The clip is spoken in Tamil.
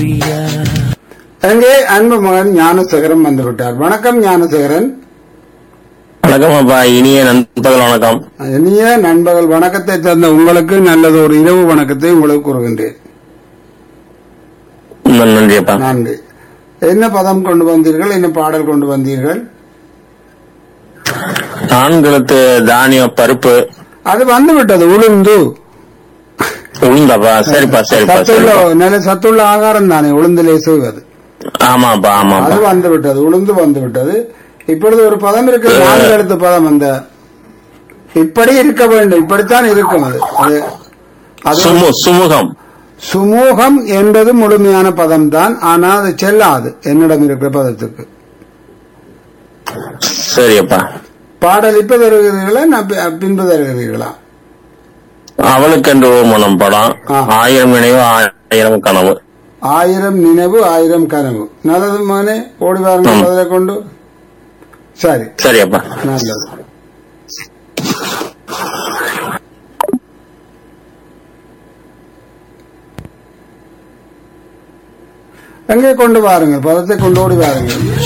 பிரியா அங்கே அன்பு மகன் ஞானசேகரன் வந்து விட்டார் வணக்கம் ஞானசேகரன் வணக்கம் அப்பா இனிய நண்பர்கள் வணக்கம் இனிய நண்பர்கள் வணக்கத்தை தந்த உங்களுக்கு நல்லது ஒரு இரவு வணக்கத்தை உங்களுக்கு கூறுகின்றேன் ந- நன்றி அப்பா நன்றி என்ன பதம் கொண்டு வந்தீர்கள் என்ன பாடல் கொண்டு வந்தீர்கள் ஆண்களுக்கு தானிய பருப்பு அது வந்து விட்டது உளுந்து உளுந்தாப்பா சரிப்பா சரிப்பா சத்துள்ள சரிப்பா நல்ல சத்துள்ள ஆகாரம் தானே உளுந்திலே செய்வது ஆமாப்பா அது ஆமாப்பா வந்து விட்டது உளுந்து வந்து விட்டது இப்பொழுது ஒரு பதம் இருக்கு நான்கு எழுத்து பதம் அந்த இப்படி இருக்க வேண்டும் இப்படித்தான் இருக்கும் அது அது அது சுமு சுமுகம் சுமூகம் என்பது முழுமையான பதம் தான் ஆனால் அது செல்லாது என்னிடம் இருக்கிற பதத்துக்கு சரி அப்பா பாடல் இப்ப தருகிறீர்களா நான் பி- பின்பு தருகிறீர்களா அவளுக்கு என்று ஒரு மனம் படம் ஆ. ஆயிரம் நினைவு ஆயிரம் கனவு ஆயிரம் நினைவு ஆயிரம் கனவு நல்லது மகனே ஓடி வாருங்கள் ம். பதிலை கொண்டு சரி சரி அப்பா நல்லது எங்கே கொண்டு வாருங்கள் பதத்தை கொண்டு ஓடி வாருங்கள்